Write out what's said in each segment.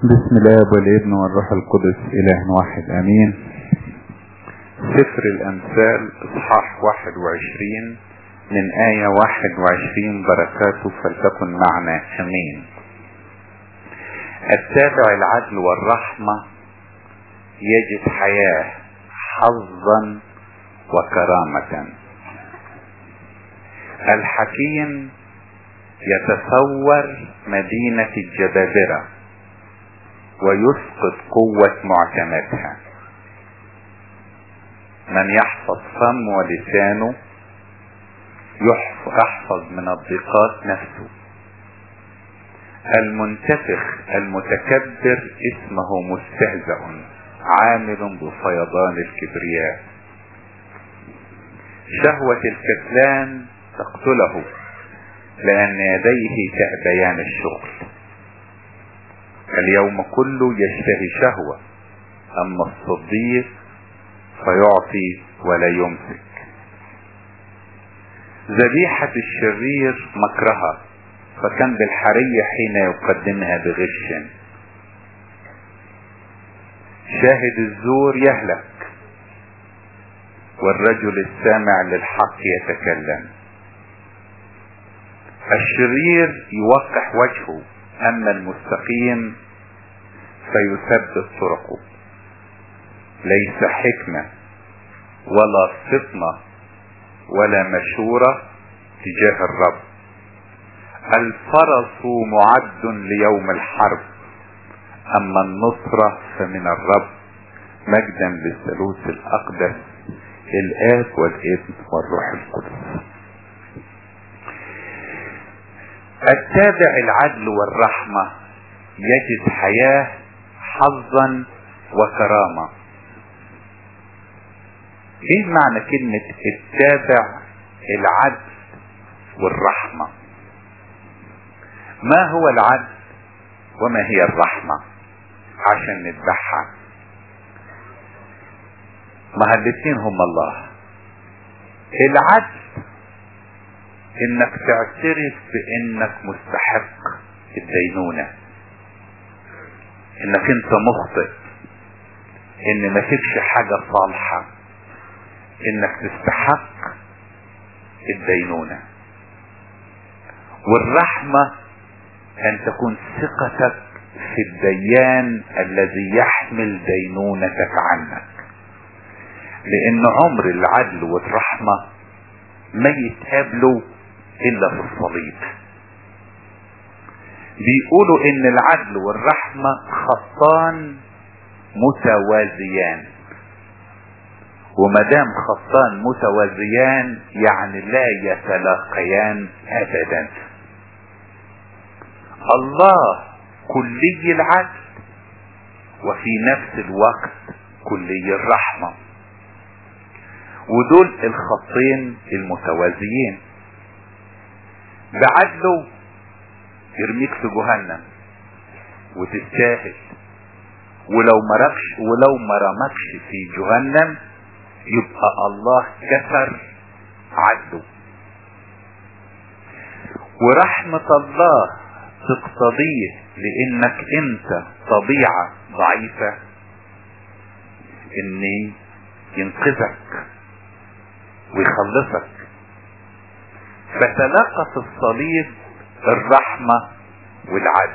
بسم الله والابن والروح القدس اله واحد امين سفر الامثال اصحاح 21 من آية 21 بركاته فلتكن معنا امين التابع العدل والرحمة يجد حياة حظا وكرامة الحكيم يتصور مدينة الجبابرة ويسقط قوة معتمدها من يحفظ فم ولسانه يحفظ من الضيقات نفسه المنتفخ المتكبر اسمه مستهزأ عامل بفيضان الكبرياء شهوة الكسلان تقتله لأن يديه تأبيان الشغل اليوم كله يشتهي شهوة أما الصديق فيعطي ولا يمسك ذبيحة الشرير مكرها فكان بالحرية حين يقدمها بغش شاهد الزور يهلك والرجل السامع للحق يتكلم الشرير يوقح وجهه اما المستقيم فيثبت طرقه ليس حكمة ولا فطنة ولا مشورة تجاه الرب الفرس معد ليوم الحرب اما النصرة فمن الرب مجدا للثالوث الاقدس الاب والابن والروح القدس التابع العدل والرحمة يجد حياة حظا وكرامة ايه معنى كلمة التابع العدل والرحمة ما هو العدل وما هي الرحمة عشان نتبعها ما الاتنين هم الله العدل انك تعترف بانك مستحق الدينونة انك انت مخطئ ان ما فيكش حاجة صالحة انك تستحق الدينونة والرحمة ان تكون ثقتك في الديان الذي يحمل دينونتك عنك لان عمر العدل والرحمة ما يتقابلوا الا في الصليب بيقولوا ان العدل والرحمة خطان متوازيان ومدام خطان متوازيان يعني لا يتلاقيان ابدا الله كلي العدل وفي نفس الوقت كلي الرحمة ودول الخطين المتوازيين بعدله يرميك في جهنم وتستاهل ولو مركش ولو ما رمكش في جهنم يبقى الله كسر عدله ورحمة الله تقتضيه لانك انت طبيعة ضعيفة ان ينقذك ويخلصك فتلقى في الصليب الرحمة والعدل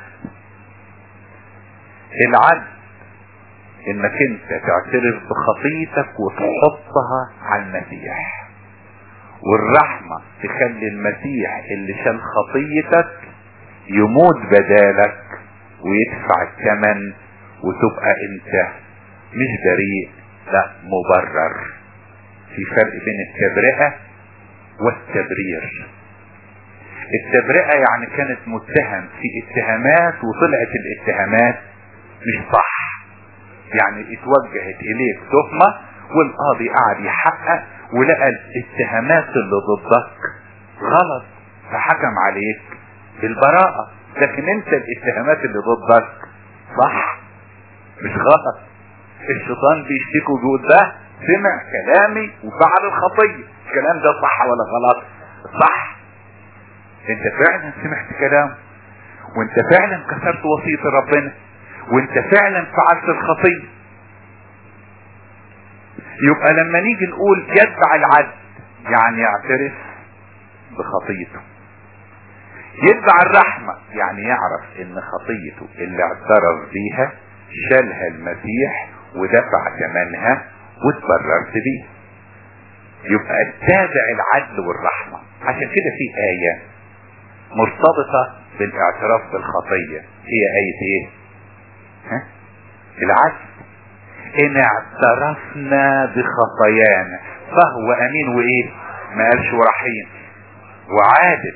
العدل انك انت تعترف بخطيتك وتحطها على المسيح والرحمة تخلي المسيح اللي شال خطيتك يموت بدالك ويدفع الثمن وتبقى انت مش بريء لا مبرر في فرق بين التبرئة والتبرير التبرئة يعني كانت متهم في اتهامات وطلعت الاتهامات مش صح يعني اتوجهت اليك تهمة والقاضي قعد يحقق ولقى الاتهامات اللي ضدك غلط فحكم عليك بالبراءة لكن انت الاتهامات اللي ضدك صح مش غلط الشيطان بيشتكي ويقول ده سمع كلامي وفعل الخطية الكلام ده صح ولا غلط صح انت فعلا سمعت كلام وانت فعلا كسرت وصية ربنا وانت فعلا فعلت الخطية يبقى لما نيجي نقول يتبع العدل يعني يعترف بخطيته يتبع الرحمة يعني يعرف ان خطيته اللي اعترف بيها شالها المسيح ودفع ثمنها واتبررت بيها يبقى اتبع العدل والرحمة عشان كده في آية مرتبطة بالاعتراف بالخطية هي آية ايه ها؟ العدل ان اعترفنا بخطايانا فهو امين وايه ما قالش ورحيم وعادل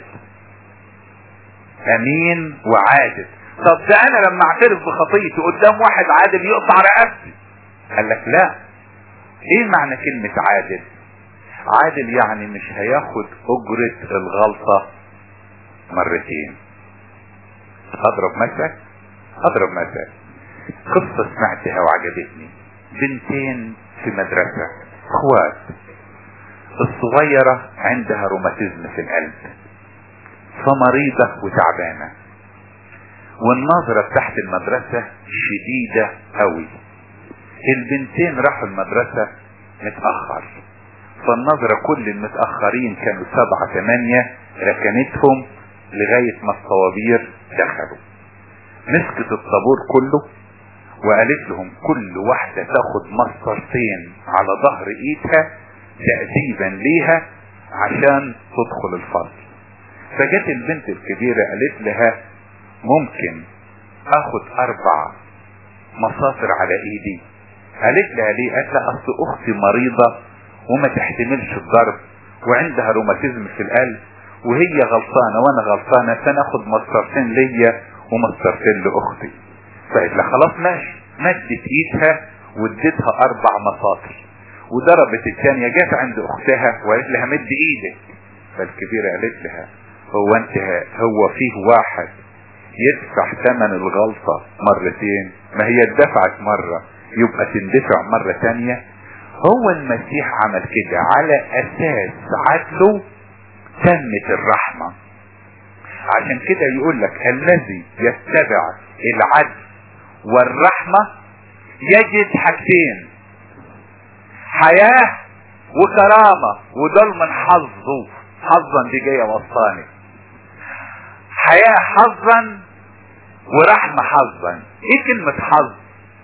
امين وعادل طب ده انا لما اعترف بخطيتي قدام واحد عادل يقطع رقبتي قال لك لا ايه معنى كلمة عادل عادل يعني مش هياخد اجرة الغلطة مرتين اضرب مثل اضرب مثل قصة سمعتها وعجبتني بنتين في مدرسة اخوات الصغيرة عندها روماتيزم في القلب فمريضة وتعبانة والنظرة تحت المدرسة شديدة قوي البنتين راحوا المدرسة متأخر فالنظرة كل المتأخرين كانوا سبعة ثمانية ركنتهم لغاية ما الطوابير دخلوا مسكت الطابور كله وقالت لهم كل واحدة تاخد مسطرتين على ظهر ايدها تأديبا ليها عشان تدخل الفصل فجت البنت الكبيرة قالت لها ممكن اخد اربع مساطر على ايدي قالت لها ليه قالت لها اصل اختي مريضة وما تحتملش الضرب وعندها روماتيزم في القلب وهي غلطانة وانا غلطانة فناخد مسطرتين ليا ومسطرتين لاختي فقالت لها خلاص ماشي مدت ايدها واديتها اربع مساطر وضربت الثانية جت عند اختها وقالت لها مد ايدك فالكبيرة قالت لها هو انت هو فيه واحد يدفع ثمن الغلطة مرتين ما هي اتدفعت مرة يبقى تندفع مرة تانية هو المسيح عمل كده على اساس عدله تمت الرحمة عشان كده يقول لك الذي يتبع العدل والرحمة يجد حاجتين حياة وكرامة ودول من حظه حظا دي جاية وصاني حياة حظا ورحمة حظا ايه كلمة حظ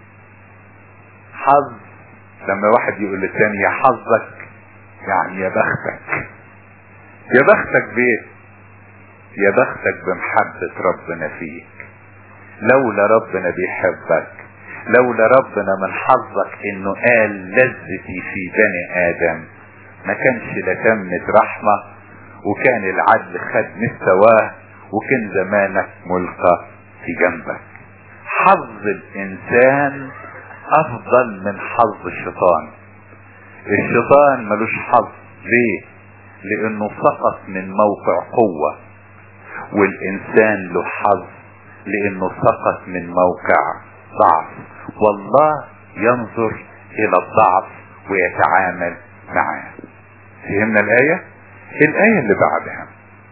حظ لما واحد يقول للتاني يا حظك يعني يا بختك يا بختك بيه يا بختك بمحبة ربنا فيك لولا ربنا بيحبك لولا ربنا من حظك انه قال لذتي في بني ادم ما كانش لتمت رحمة وكان العدل خد مستواه وكان زمانك ملقى في جنبك حظ الانسان افضل من حظ الشيطان الشيطان ملوش حظ ليه لانه سقط من موقع قوة والانسان له حظ لانه سقط من موقع ضعف والله ينظر الى الضعف ويتعامل معاه فهمنا الاية الاية اللي بعدها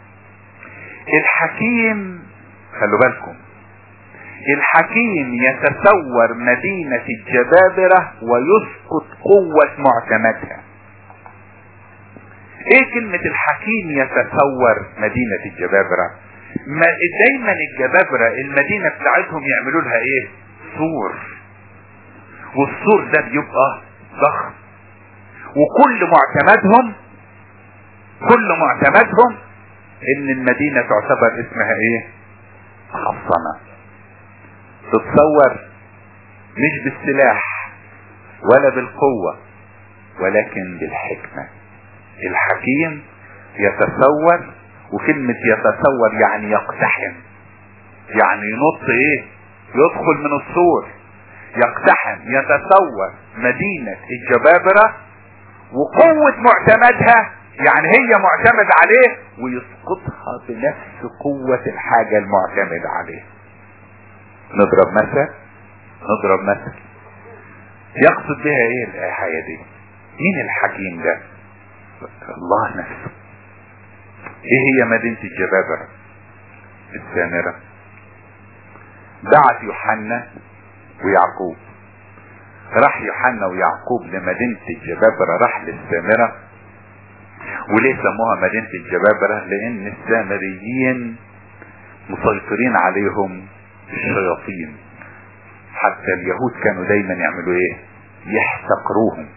الحكيم خلوا بالكم الحكيم يتسور مدينة الجبابرة ويسقط قوة معتمدها ايه كلمة الحكيم يتسور مدينة الجبابرة ما دايما الجبابرة المدينة بتاعتهم يعملوا لها ايه سور والسور ده بيبقى ضخم وكل معتمدهم كل معتمدهم ان المدينة تعتبر اسمها ايه محصنة تتصور مش بالسلاح ولا بالقوة ولكن بالحكمة الحكيم يتصور وكلمة يتصور يعني يقتحم يعني ينط ايه يدخل من السور يقتحم يتصور مدينة الجبابرة وقوة معتمدها يعني هي معتمد عليه ويسقطها بنفس قوة الحاجة المعتمد عليه نضرب مثل نضرب مثل يقصد بها ايه الآية دي مين الحكيم ده الله نفسه ايه هي مدينة الجبابرة السامرة بعت يوحنا ويعقوب راح يوحنا ويعقوب لمدينة الجبابرة راح للسامرة وليه سموها مدينة الجبابرة لان السامريين مسيطرين عليهم الشياطين حتى اليهود كانوا دايما يعملوا ايه يحتقروهم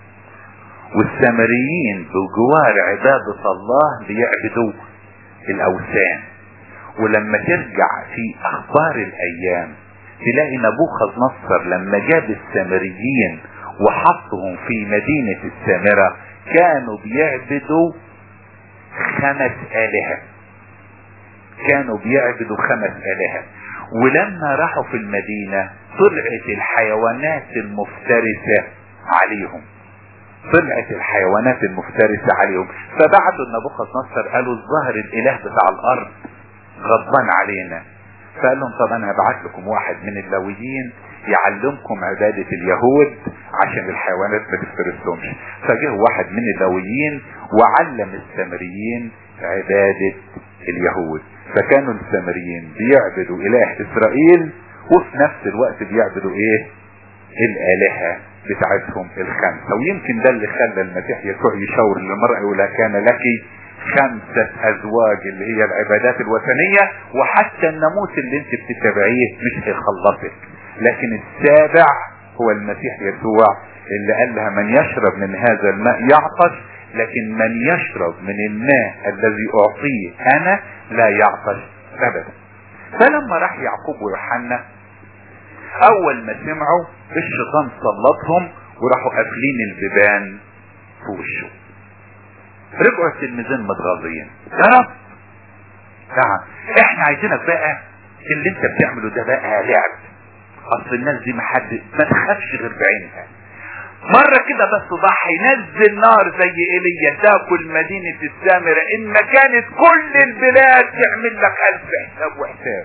والسامريين بجوار عبادة الله بيعبدوا الاوثان ولما ترجع في اخبار الايام تلاقي نبوخذ نصر لما جاب السامريين وحطهم في مدينة السامرة كانوا بيعبدوا خمس آلهة كانوا بيعبدوا خمس آلهة ولما راحوا في المدينة طلعت الحيوانات المفترسة عليهم طلعت الحيوانات المفترسة عليهم فبعتوا النبوخذ نصر قالوا الظاهر الاله بتاع الارض غضبان علينا فقال لهم طب انا هبعت لكم واحد من اللويين يعلمكم عبادة اليهود عشان الحيوانات ما تفترسهمش فجه واحد من اللويين وعلم السامريين عبادة اليهود فكانوا السامريين بيعبدوا اله اسرائيل وفي نفس الوقت بيعبدوا ايه الالهة بتاعتهم الخمسة ويمكن ده اللي خلى المسيح يسوع يشاور للمرأة يقول كان لك خمسة ازواج اللي هي العبادات الوثنية وحتى الناموس اللي انت بتتبعيه مش هيخلصك لكن السابع هو المسيح يسوع اللي قال لها من يشرب من هذا الماء يعطش لكن من يشرب من الماء الذي اعطيه انا لا يعطش ابدا فلما راح يعقوب ويوحنا اول ما سمعوا الشيطان سلطهم وراحوا قافلين البيبان في وشه رجعوا التلميذين متغاظين يا رب نعم احنا عايزينك بقى اللي انت بتعمله ده بقى لعب اصل الناس دي محد ما تخافش غير بعينها مرة كده بس ضحي نزل نار زي ايليا تاكل مدينة السامرة ان ما كانت كل البلاد تعمل لك الف حساب وحساب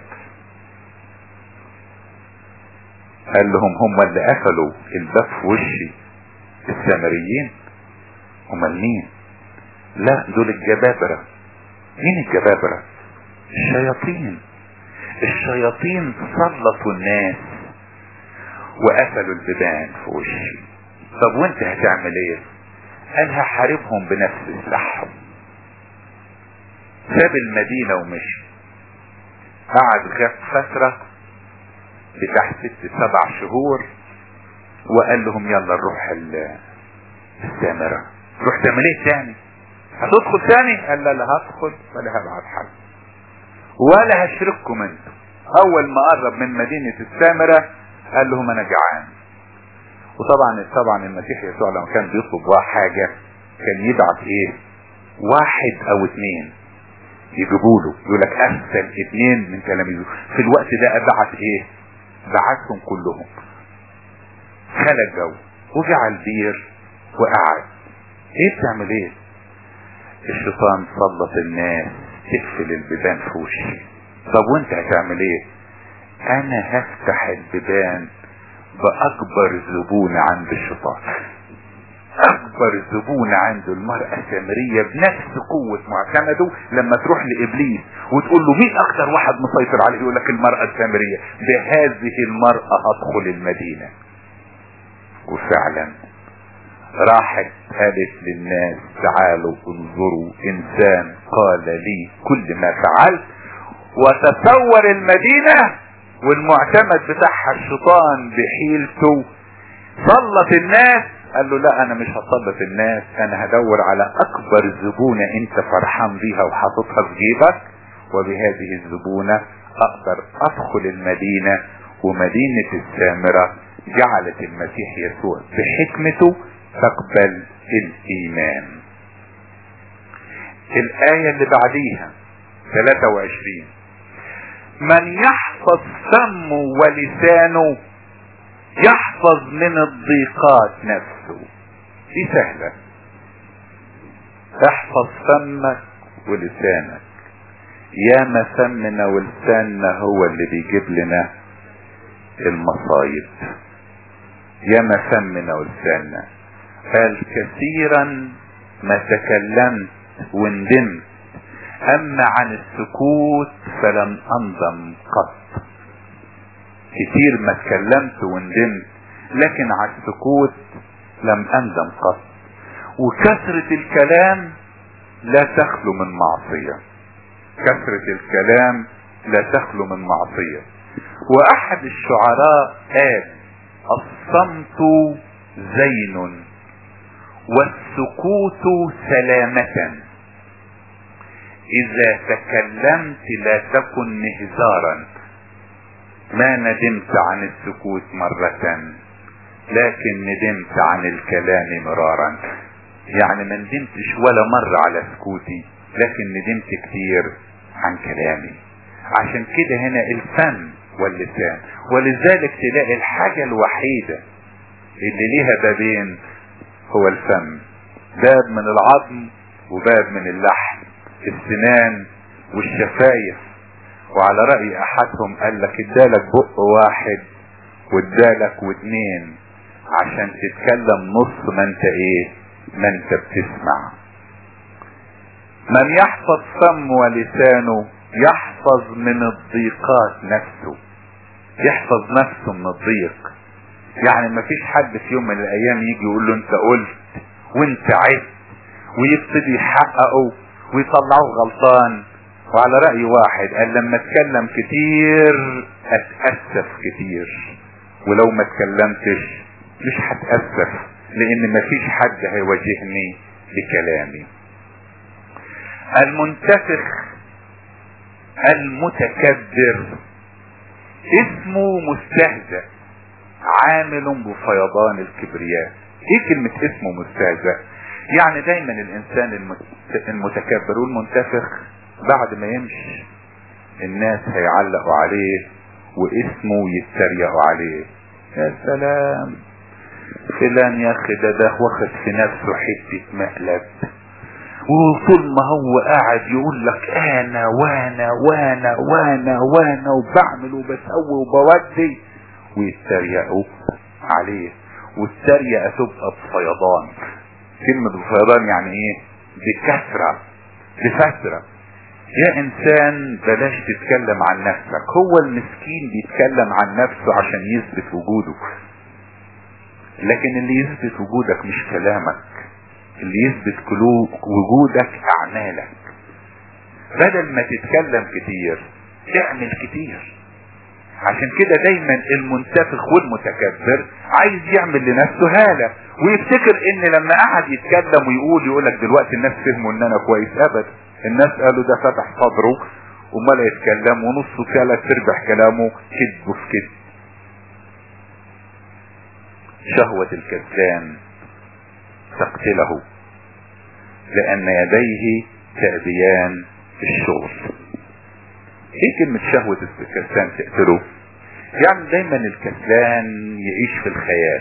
قال لهم هم اللي قفلوا الباب في وشي السامريين هم مين لا دول الجبابرة مين الجبابرة الشياطين الشياطين سلطوا الناس وقفلوا البيبان في وشي طب وانت هتعمل ايه قال هحاربهم بنفس سلاحهم ساب المدينة ومشي قعد غاب فترة بتاع ست سبع شهور وقال لهم يلا نروح السامرة روح تعمل ايه تاني هتدخل تاني قال لا لا هدخل ولا هبعت حد ولا هشرككم انتم اول ما قرب من مدينة السامرة قال لهم انا جعان وطبعا طبعا المسيح يسوع لما كان بيطلب حاجة كان يبعت ايه واحد او اتنين يجيبوا له يقول لك ارسل اتنين من تلاميذه في الوقت ده بعت ايه بعتهم كلهم خلق جو وجعل بير وقعد ايه بتعمل ايه الشيطان سلط الناس تقفل البيبان في وشي طب وانت هتعمل ايه انا هفتح البيبان باكبر زبون عند الشيطان اكبر زبون عند المرأة السامرية بنفس قوة معتمده لما تروح لابليس وتقول له مين اكتر واحد مسيطر عليه يقول لك المرأة السامرية بهذه المرأة هدخل المدينة وفعلا راحت قالت للناس تعالوا انظروا انسان قال لي كل ما فعلت وتصور المدينة والمعتمد بتاعها الشيطان بحيلته سلط الناس قال له لا انا مش هسلط الناس انا هدور على اكبر زبونة انت فرحان بيها وحاططها في جيبك وبهذه الزبونة اقدر ادخل المدينة ومدينة السامرة جعلت المسيح يسوع بحكمته تقبل الايمان الاية اللي بعديها 23 من يحفظ فمه ولسانه يحفظ من الضيقات نفسه دي سهلة احفظ فمك ولسانك يا ما فمنا ولساننا هو اللي بيجيب لنا المصايب يا ما فمنا ولساننا قال كثيرا ما تكلمت وندمت اما عن السكوت فلم انضم قط كتير ما اتكلمت وندمت لكن على السكوت لم اندم قط وكثرة الكلام لا تخلو من معصية كثرة الكلام لا تخلو من معصية واحد الشعراء قال الصمت زين والسكوت سلامة اذا تكلمت لا تكن مهزارا ما ندمت عن السكوت مرة لكن ندمت عن الكلام مرارا يعني ما ندمتش ولا مرة على سكوتي لكن ندمت كتير عن كلامي عشان كده هنا الفم واللسان ولذلك تلاقي الحاجة الوحيدة اللي ليها بابين هو الفم باب من العظم وباب من اللحم السنان والشفايف وعلى رأي احدهم قال لك ادالك بق واحد وادالك واتنين عشان تتكلم نص ما انت ايه ما انت بتسمع من يحفظ فم ولسانه يحفظ من الضيقات نفسه يحفظ نفسه من الضيق يعني ما فيش حد في يوم من الايام يجي يقول له انت قلت وانت عدت ويبتدي يحققه ويطلعه غلطان وعلى رأي واحد قال لما اتكلم كتير اتأسف كتير ولو ما اتكلمتش مش هتأسف لان مفيش حد هيواجهني بكلامي المنتفخ المتكبر اسمه مستهزأ عامل بفيضان الكبرياء ايه كلمة اسمه مستهزأ يعني دايما الانسان المتكبر والمنتفخ بعد ما يمشي الناس هيعلقوا عليه واسمه يتريقوا عليه يا سلام فلان يا اخي ده ده واخد في نفسه حتة مقلب وطول ما هو قاعد يقول لك انا وانا وانا وانا وانا وبعمل وبسوي وبودي ويتريقوا عليه والتريقة تبقى بفيضان كلمة بفيضان يعني ايه بكثرة بفترة يا انسان بلاش تتكلم عن نفسك هو المسكين بيتكلم عن نفسه عشان يثبت وجوده لكن اللي يثبت وجودك مش كلامك اللي يثبت وجودك اعمالك بدل ما تتكلم كتير اعمل كتير عشان كده دايما المنتفخ والمتكبر عايز يعمل لنفسه هالة ويفتكر ان لما قعد يتكلم ويقول يقولك دلوقتي الناس فهموا ان انا كويس ابدا الناس قالوا ده فتح صدره وما يتكلم ونصه ثلاث ارباع كلامه كذب في كذب شهوة الكسلان تقتله لان يديه تأبيان الشغل ايه كلمة شهوة الكسلان تقتله يعني دايما الكسلان يعيش في الخيال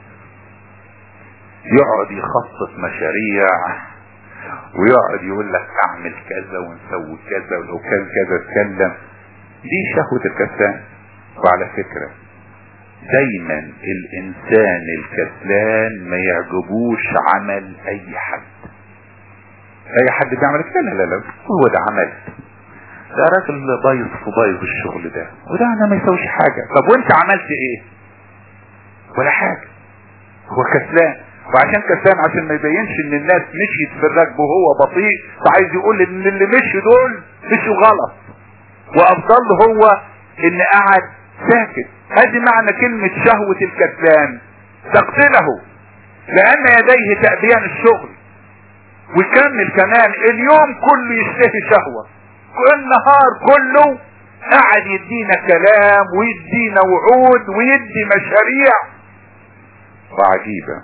يقعد يخطط مشاريع ويقعد يقول لك اعمل كذا ونسوي كذا ولو كان كذا اتكلم دي شهوة الكسلان وعلى فكرة دايما الانسان الكسلان ما يعجبوش عمل اي حد اي حد بيعمل كده لا لا لا هو ده عمل ده راجل بايظ في بايظ الشغل ده وده انا ما يسويش حاجة طب وانت عملت ايه ولا حاجة هو كسلان وعشان كسلان عشان ما يبينش ان الناس مشيت في الركب وهو بطيء فعايز يقول ان اللي مشوا دول مشوا غلط وافضل هو ان قعد ساكت ادي معنى كلمة شهوة الكسلان تقتله لان يديه تأبيان الشغل ويكمل كمان اليوم كله يشتهي شهوة النهار كله قاعد يدينا كلام ويدينا وعود ويدي مشاريع وعجيبة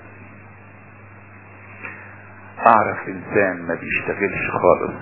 اعرف انسان ما بيشتغلش خالص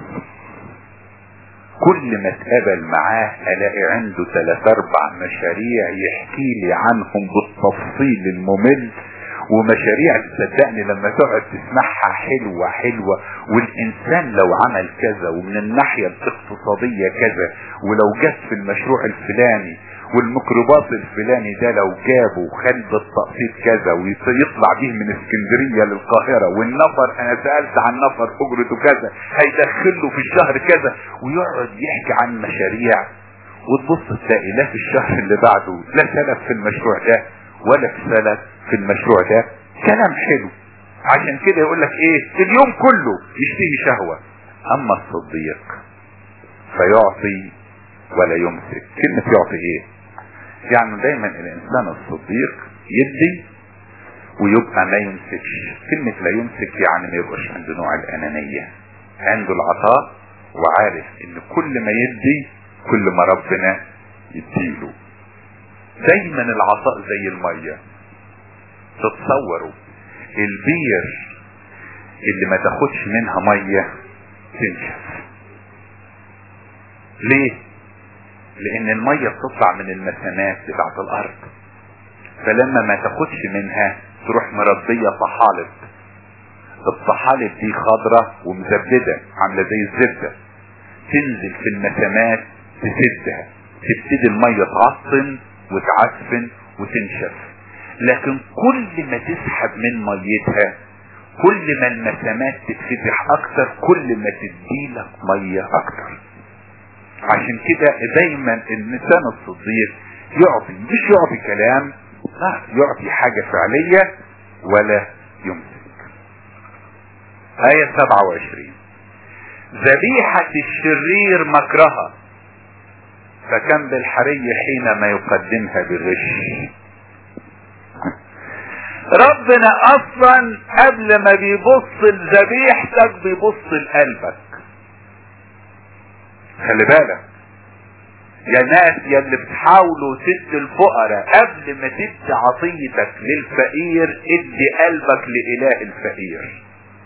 كل ما اتقابل معاه الاقي عنده ثلاث اربع مشاريع يحكي لي عنهم بالتفصيل الممل ومشاريع تصدقني لما تقعد تسمعها حلوة حلوة والانسان لو عمل كذا ومن الناحية الاقتصادية كذا ولو جت في المشروع الفلاني والميكروباص الفلاني ده لو جابه وخد التقسيط كذا ويطلع بيه من اسكندرية للقاهرة والنفر انا سألت عن نفر اجرته كذا هيدخله في الشهر كذا ويقعد يحكي عن مشاريع وتبص تلاقي لا في الشهر اللي بعده لا سلف في المشروع ده ولا في سلف في المشروع ده كلام حلو عشان كده يقول لك ايه اليوم كله يشتهي شهوة اما الصديق فيعطي ولا يمسك كلمة يعطي ايه يعني دايما الانسان الصديق يدي ويبقى ما يمسكش كلمة لا يمسك يعني ما يبقاش عنده نوع الانانية عنده العطاء وعارف ان كل ما يدي كل ما ربنا يديله دايما العطاء زي المية تتصوروا البير اللي ما تاخدش منها مية تنشف ليه لان المية بتطلع من المسامات بتاعت الارض فلما ما تاخدش منها تروح مرضية طحالب الطحالب دي خضرة ومزبدة عاملة زي الزبدة تنزل في المسامات تسدها تبتدي المية تعصن وتعفن وتنشف لكن كل ما تسحب من ميتها كل ما المسامات تتفتح اكتر كل ما تديلك مية اكتر عشان كده دايما الانسان الصديق يعطي مش يعطي كلام لا يعطي حاجة فعلية ولا يمسك آية 27 ذبيحة الشرير مكرها فكم بالحري حينما يقدمها بالغش ربنا اصلا قبل ما بيبص لذبيحتك بيبص لقلبك خلي بالك يا ناس يا اللي بتحاولوا تدي الفقراء قبل ما تدي عطيتك للفقير ادي قلبك لإله الفقير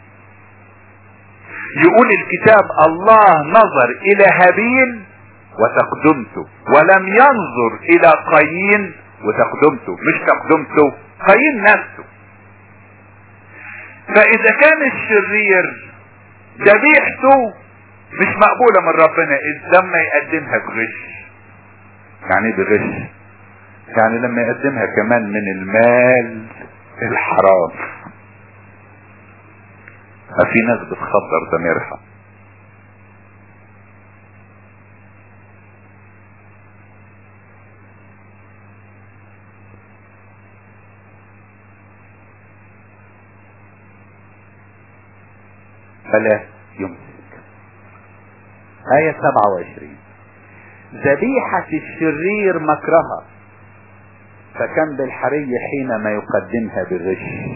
يقول الكتاب الله نظر الى هابيل وتقدمته ولم ينظر الى قايين وتقدمته مش تقدمته قايين نفسه فاذا كان الشرير ذبيحته مش مقبولة من ربنا إذ لما يقدمها بغش يعني ايه بغش يعني لما يقدمها كمان من المال الحرام في ناس بتخدر ضميرها فلا يمسك آية 27 ذبيحة الشرير مكرها فكم بالحري حينما يقدمها بالغش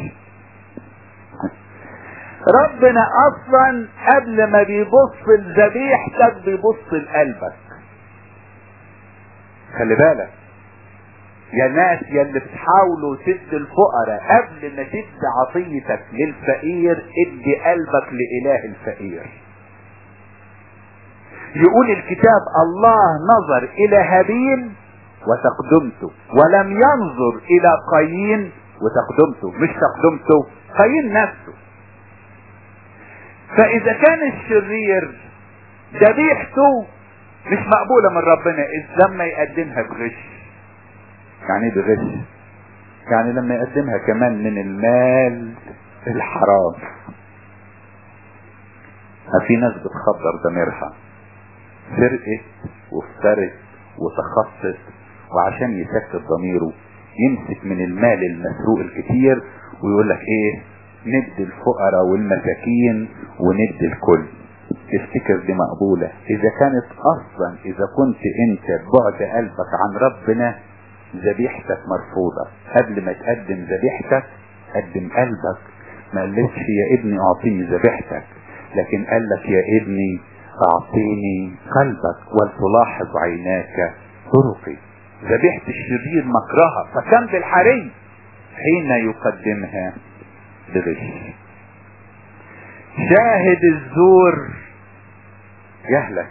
ربنا اصلا قبل ما بيبص لذبيحتك بيبص لقلبك خلي بالك يا ناس يا اللي بتحاولوا تدي الفقراء قبل ما تدي عطيتك للفقير ادي قلبك لإله الفقير يقول الكتاب الله نظر الى هابيل وتقدمته ولم ينظر الى قايين وتقدمته مش تقدمته قايين نفسه فاذا كان الشرير ذبيحته مش مقبولة من ربنا إذ لما يقدمها بغش يعني ايه بغش يعني لما يقدمها كمان من المال الحرام في ناس بتخدر ضميرها سرقت وافترت وتخصص وعشان يسكت ضميره يمسك من المال المسروق الكتير ويقول لك ايه ندي الفقراء والمساكين وندي الكل تفتكر دي مقبولة اذا كانت اصلا اذا كنت انت بعد قلبك عن ربنا ذبيحتك مرفوضة قبل ما تقدم ذبيحتك قدم قلبك ما قالتش يا ابني اعطيني ذبيحتك لكن قال لك يا ابني اعطيني قلبك ولتلاحظ عيناك طرقي ذبيحة الشرير مكرها فكم بالحري حين يقدمها بغش شاهد الزور يهلك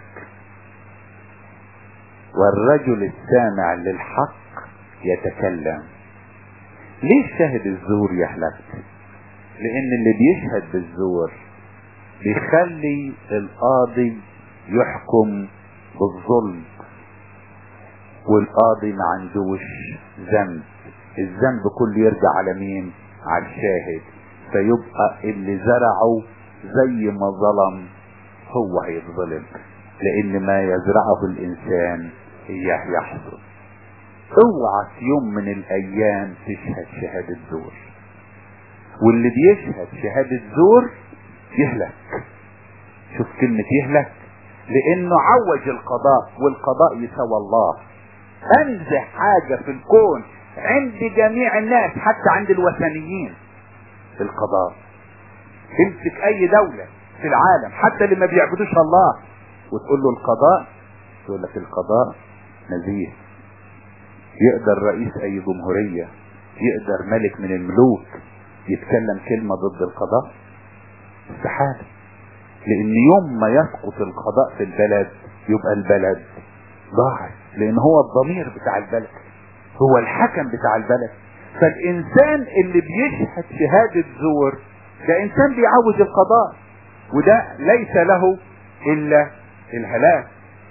والرجل السامع للحق يتكلم ليه شاهد الزور يهلك لان اللي بيشهد بالزور بيخلي القاضي يحكم بالظلم والقاضي ما عندوش ذنب الذنب كله يرجع على مين على الشاهد فيبقى اللي زرعه زي ما ظلم هو هيتظلم لان ما يزرعه الانسان اياه يحصل اوعى في يوم من الايام تشهد شهادة زور واللي بيشهد شهادة زور يهلك شوف كلمة يهلك لانه عوج القضاء والقضاء يسوى الله انزه حاجة في الكون عند جميع الناس حتى عند الوثنيين القضاء امسك اي دولة في العالم حتى اللي ما بيعبدوش الله وتقول له القضاء يقول لك القضاء نزيه يقدر رئيس اي جمهورية يقدر ملك من الملوك يتكلم كلمة ضد القضاء استحالة لان يوم ما يسقط القضاء في البلد يبقى البلد ضاعت لان هو الضمير بتاع البلد هو الحكم بتاع البلد فالانسان اللي بيشهد شهادة زور ده انسان بيعوج القضاء وده ليس له الا الهلاك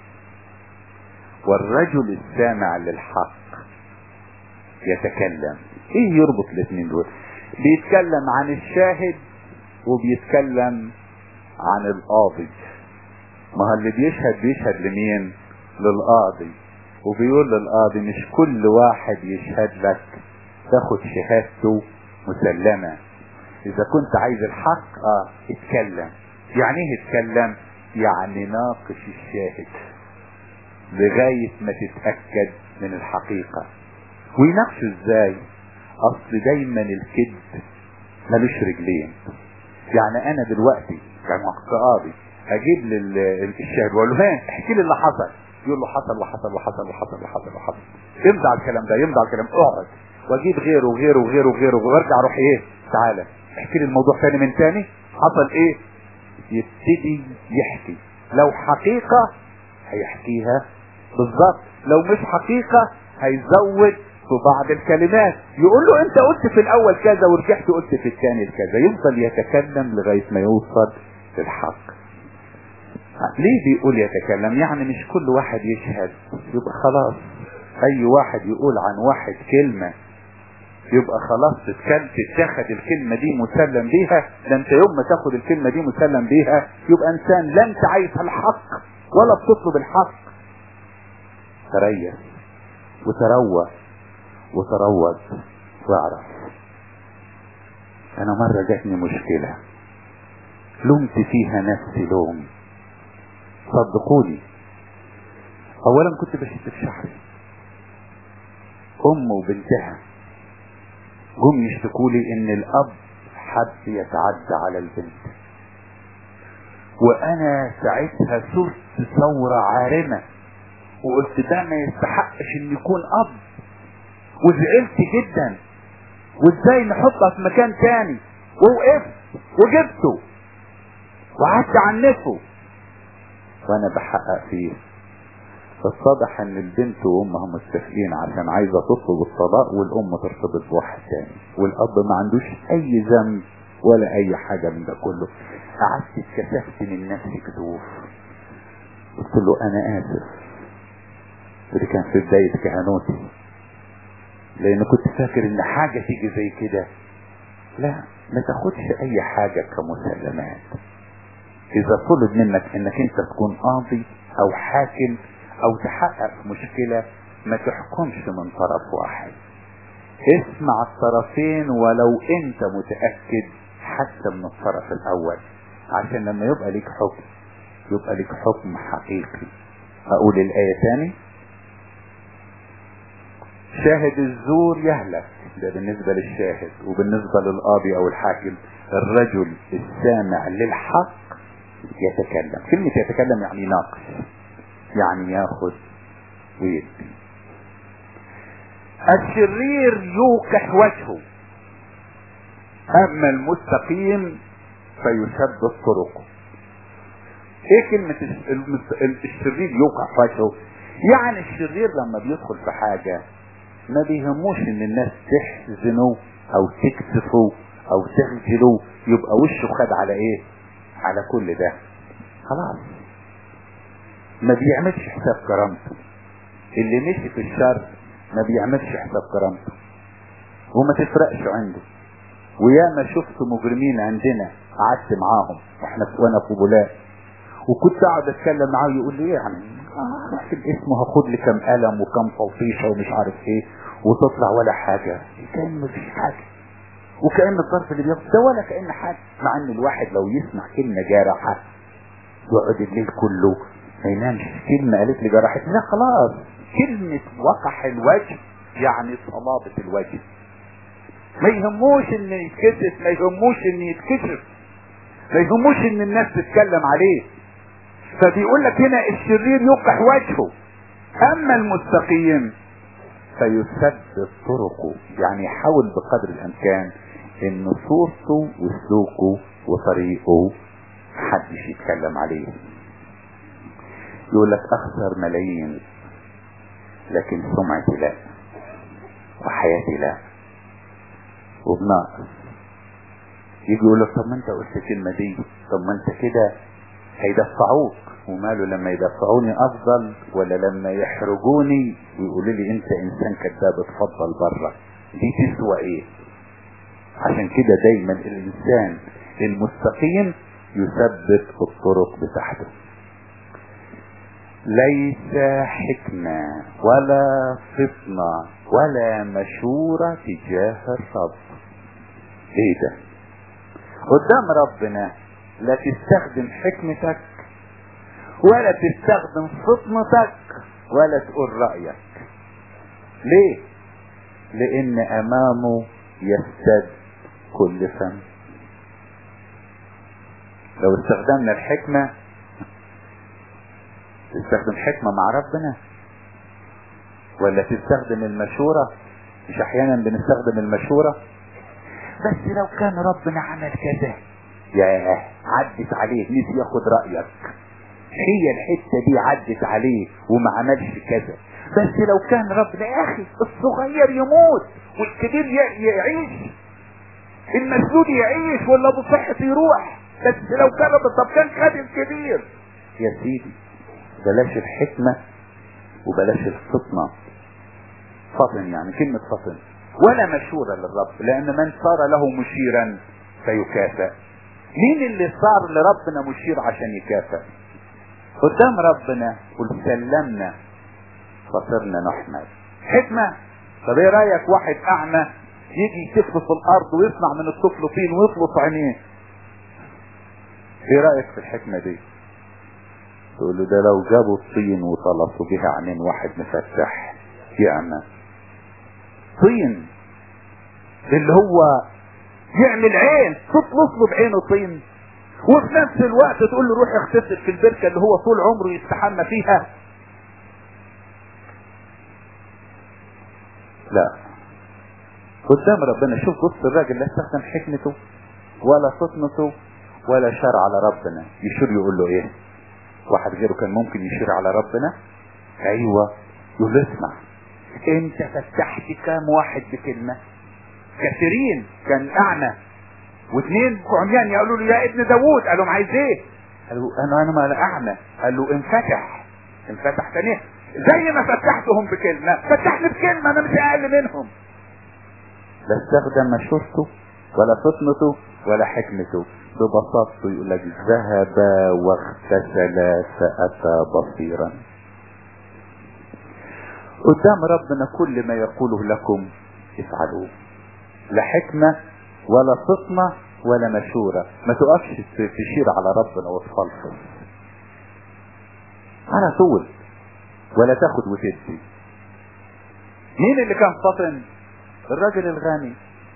والرجل السامع للحق يتكلم ايه يربط الاثنين دول بيتكلم عن الشاهد وبيتكلم عن القاضي ما هو اللي بيشهد بيشهد لمين للقاضي وبيقول للقاضي مش كل واحد يشهد لك تاخد شهادته مسلمة اذا كنت عايز الحق اه اتكلم يعني ايه اتكلم يعني ناقش الشاهد لغاية ما تتأكد من الحقيقة ويناقشه ازاي اصل دايما الكذب ملوش رجلين يعني انا دلوقتي كمقاضي اجيب للشاهد واقول له ها احكي لي اللي حصل يقول له حصل وحصل وحصل وحصل وحصل وحصل يمضي على الكلام ده يمضي على الكلام اقعد واجيب غيره وغيره وغيره وغيره وارجع اروح ايه تعالى احكي لي الموضوع تاني من تاني حصل ايه يبتدي يحكي لو حقيقة هيحكيها بالظبط لو مش حقيقة هيزود في بعض الكلمات يقول له انت قلت في الاول كذا ورجعت قلت في الثاني كذا يفضل يتكلم لغاية ما يوصل للحق ليه بيقول يتكلم يعني مش كل واحد يشهد يبقى خلاص اي واحد يقول عن واحد كلمة يبقى خلاص تتكلم تتاخد الكلمة دي مسلم بيها ده انت يوم ما تاخد الكلمة دي مسلم بيها يبقى انسان لا انت عايز الحق ولا بتطلب الحق تريث وتروى وتروض واعرف انا مرة جاتني مشكلة لومت فيها نفسي لوم صدقوني اولا كنت بشد في شعري ام وبنتها جم يشتكوا لي ان الاب حب يتعدى على البنت وانا ساعتها صرت ثورة عارمة وقلت ده ما يستحقش ان يكون اب وزعلت جدا وازاي نحطها في مكان تاني ووقفت وجبته وقعدت عنفه وانا بحقق فيه فاتضح ان البنت وامها متفقين عشان عايزه تطلب الطلاق والام ترتبط بواحد تاني والاب ما عندوش اي ذنب ولا اي حاجه من ده كله قعدت اتكسفت من نفسي كسوف قلت له انا اسف ودي كان في بدايه كهنوتي لان كنت فاكر ان حاجه تيجي زي كده لا ما تاخدش اي حاجه كمسلمات اذا طلب منك انك انت تكون قاضي او حاكم او تحقق مشكلة ما تحكمش من طرف واحد اسمع الطرفين ولو انت متأكد حتى من الطرف الاول عشان لما يبقى ليك حكم يبقى ليك حكم حقيقي اقول الاية تاني شاهد الزور يهلك ده بالنسبة للشاهد وبالنسبة للقاضي او الحاكم الرجل السامع للحق يتكلم كلمة يتكلم يعني يناقش يعني ياخد ويدي الشرير يوقح وجهه اما المستقيم فيشدد طرقه ايه كلمة الشرير يوقع وجهه يعني الشرير لما بيدخل في حاجة ما بيهموش ان الناس تحزنه او تكسفه او تخجله يبقى وشه خد على ايه على كل ده خلاص ما بيعملش حساب كرامته اللي مشي في الشر ما بيعملش حساب كرامته وما تفرقش عنده وياما شفت مجرمين عندنا قعدت معاهم واحنا في وانا في بولاق وكنت اقعد اتكلم معاه يقول لي ايه يعني آه في الاسم هاخد لي كام قلم وكام توطيشه ومش عارف ايه وتطلع ولا حاجه كان مفيش حاجه وكأن الظرف اللي بياخد ده ولا كأن حاجه مع ان الواحد لو يسمع كلمه جارحه يقعد الليل كله ما ينامش كلمه قالت لي جرحت لا خلاص كلمه وقح الوجه يعني صلابه الوجه ما يهموش ان يتكسف ما يهموش ان يتكشف ما يهموش ان الناس تتكلم عليه فبيقول لك هنا الشرير يقح وجهه اما المستقيم فيسدد طرقه يعني يحاول بقدر الامكان ان صورته وسلوكه وطريقه محدش يتكلم عليه يقول لك اخسر ملايين لكن سمعتي لا وحياتي لا وبناقص يجي يقول لك طب ما انت قلت الكلمه دي طب ما انت كده هيدفعوك وماله لما يدفعوني افضل ولا لما يحرجوني ويقولوا لي انت انسان كذاب اتفضل بره دي تسوى ايه عشان كده دايما الانسان المستقيم يثبت الطرق بتاعته ليس حكمة ولا فطنة ولا مشورة تجاه الرب ايه ده قدام ربنا لا تستخدم حكمتك ولا تستخدم فطنتك ولا تقول رأيك ليه لان امامه يستد كل فم لو استخدمنا الحكمة تستخدم حكمة مع ربنا ولا تستخدم المشورة مش احيانا بنستخدم المشورة بس لو كان ربنا عمل كذا ياه عدت عليه نسي ياخد رأيك هي الحتة دي عدت عليه وما عملش كذا بس لو كان ربنا يا اخي الصغير يموت والكبير يعيش المسدود يعيش ولا بصحة يروح بس لو كان طب كان خد الكبير يا سيدي بلاش الحكمة وبلاش الفطنة فطن يعني كلمة فطن ولا مشورة للرب لأن من صار له مشيرا فيكافئ مين اللي صار لربنا مشير عشان يكافئ قدام ربنا قل سلمنا فصرنا نحمد حكمة طب ايه رأيك واحد أعمى يجي يتف في الأرض ويصنع من الطفل طين ويطلق عينيه ايه رأيك في الحكمة دي تقول له ده لو جابوا الطين وطلصوا بها عينين واحد مفتح يعمى طين اللي هو يعمل عين تطلص له بعينه طين وفي نفس الوقت تقول له روح اغتسل في البركة اللي هو طول عمره يستحمى فيها لا قدام ربنا شوف بص الراجل لا استخدم حكمته ولا فطنته ولا شرع على ربنا يشير يقول له ايه واحد غيره كان ممكن يشير على ربنا ايوه يقول له اسمع انت فتحت كام واحد بكلمة كثيرين كان اعمى واثنين عميان يقولوا له يا ابن داوود قال لهم عايز ايه قالوا انا انا ما اعمى قال له انفتح انفتح تاني زي ما فتحتهم بكلمة فتحني بكلمة انا مش اقل منهم لا استخدم مشورته ولا فطنته ولا حكمته ببساطته يقول لك ذهب واغتسل فأتى بصيرا قدام ربنا كل ما يقوله لكم افعلوه لا حكمة ولا فطنة ولا مشورة ما تقفش تشير على ربنا وتفلفل على طول ولا تاخد وتدي مين اللي كان فطن الراجل الغني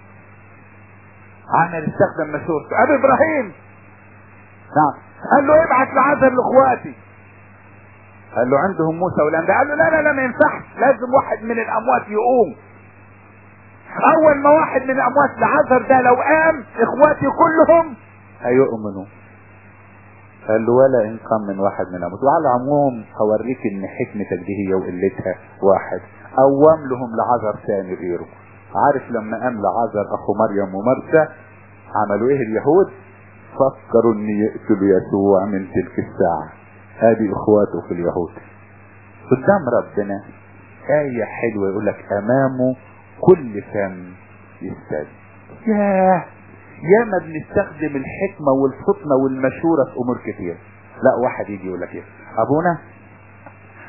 عمل استخدم مشورته ابي ابراهيم نعم قال له ابعت لعذر لاخواتي قال له عندهم موسى والانبياء قال له لا لا لا ما ينفعش لازم واحد من الاموات يقوم اول ما واحد من الاموات لعذر ده لو قام اخواتي كلهم هيؤمنوا قال له ولا ان قام من واحد من الاموات وعلى العموم هوريك ان حكمتك دي هي وقلتها واحد قوم لهم لعذر ثاني غيره عارف لما قام لعذر اخو مريم ومرسى عملوا ايه اليهود فكروا ان يقتلوا يسوع من تلك الساعة هذه اخواته في اليهود قدام ربنا آية حلوة يقول لك امامه كل فم يستد ياه ياما بنستخدم الحكمة والفطنة والمشورة في امور كتير لا واحد يجي يقول لك ايه ابونا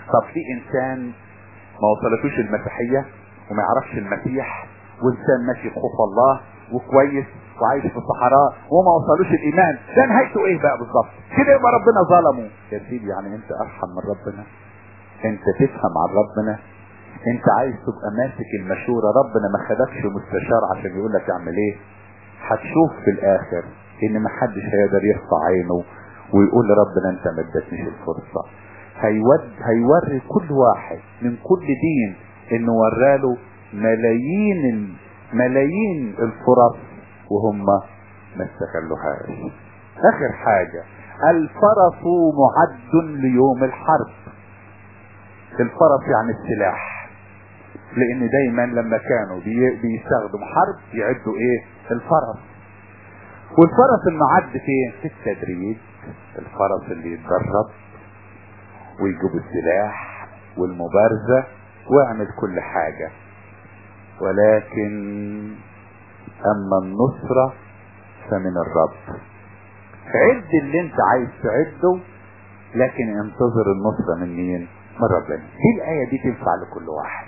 طب في انسان ما وصلتوش المسيحية وما يعرفش المسيح وانسان ماشي بخوف الله وكويس وعايش في الصحراء وما وصلوش الايمان ده نهايته ايه بقى بالظبط كده يبقى ربنا ظلمه يا سيدي يعني انت ارحم من ربنا انت تفهم عن ربنا انت عايز تبقى ماسك المشورة ربنا ما خدكش مستشار عشان يقول لك اعمل ايه هتشوف في الاخر ان محدش هيقدر يرفع عينه ويقول لربنا انت ما ادتنيش الفرصة هيود هيوري كل واحد من كل دين انه وراله ملايين ملايين الفرص وهم ما استغلوهاش اخر حاجة الفرس معد ليوم الحرب الفرس يعني السلاح لان دايما لما كانوا بي بيستخدموا حرب يعدوا ايه الفرس والفرس المعد فين في التدريب الفرس اللي يتدرب ويجيب السلاح والمبارزة ويعمل كل حاجة ولكن اما النصرة فمن الرب عد اللي انت عايز تعده لكن انتظر النصرة من مين من ربنا دي الآية دي تنفع لكل واحد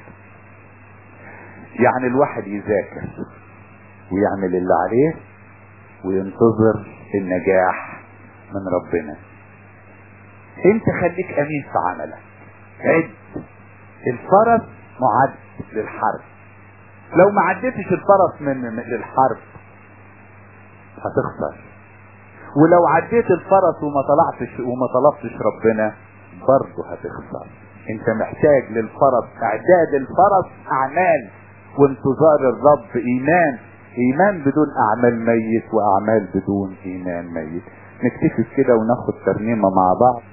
يعني الواحد يذاكر ويعمل اللي عليه وينتظر النجاح من ربنا انت خليك امين في عملك عد الفرس معد للحرب لو ما عدتش الفرس من من- للحرب هتخسر ولو عديت الفرس وما طلعتش وما طلبتش ربنا برضه هتخسر انت محتاج للفرس اعداد الفرس اعمال وانتظار الرب ايمان ايمان بدون اعمال ميت واعمال بدون ايمان ميت نكتفي كده وناخد ترنيمه مع بعض